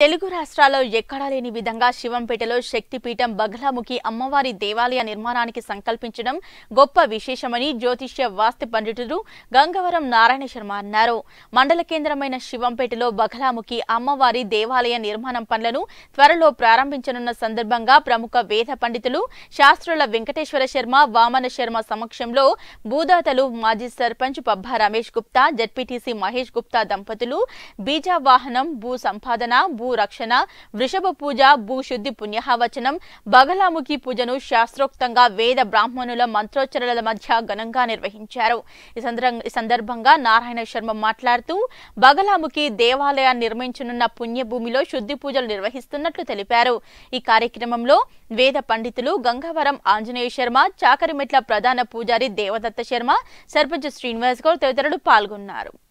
తెలుగు రాష్ట్రాల్లో ఎక్కడా లేని విధంగా శివంపేటలో శక్తిపీఠం బగలాముఖి అమ్మవారి దేవాలయ నిర్మాణానికి సంకల్పించడం గొప్ప విశేషమని జ్యోతిష్య వాస్తు పండితుడు గంగవరం నారాయణ శర్మ అన్నారు మండల కేంద్రమైన శివంపేటలో బగలాముఖి అమ్మవారి దేవాలయ నిర్మాణం పనులను త్వరలో ప్రారంభించనున్న సందర్భంగా ప్రముఖ వేద పండితులు శాస్త్రుల వెంకటేశ్వర శర్మ వామన శర్మ సమక్షంలో భూదాతలు మాజీ సర్పంచ్ పబ్బా రమేష్ గుప్తా జడ్పీటీసీ మహేష్ గుప్తా దంపతులు బీజావాహనం భూ సంపాదన భూ రక్షణ వృషభ పూజ భూశుద్ధి పుణ్యహవచనం బగలాముఖి పూజను శాస్త్రోక్తంగా వేద బ్రాహ్మణుల మంత్రోచ్చరణల మధ్య ఘనంగా నిర్వహించారు ఈ సందర్భ- ఈ సందర్భంగా నారాయణ శర్మ మాట్లాడుతూ బగలాముఖి దేవాలయాన్ని నిర్మించనున్న పుణ్యభూమిలో శుద్ధి పూజలు నిర్వహిస్తున్నట్లు తెలిపారు ఈ కార్యక్రమంలో వేద పండితులు గంగవరం ఆంజనేయ శర్మ చాకరిమెట్ల ప్రధాన పూజారి దేవదత్త శర్మ సర్పంచ్ శ్రీనివాస్ గౌడ్ తదితరులు పాల్గొన్నారు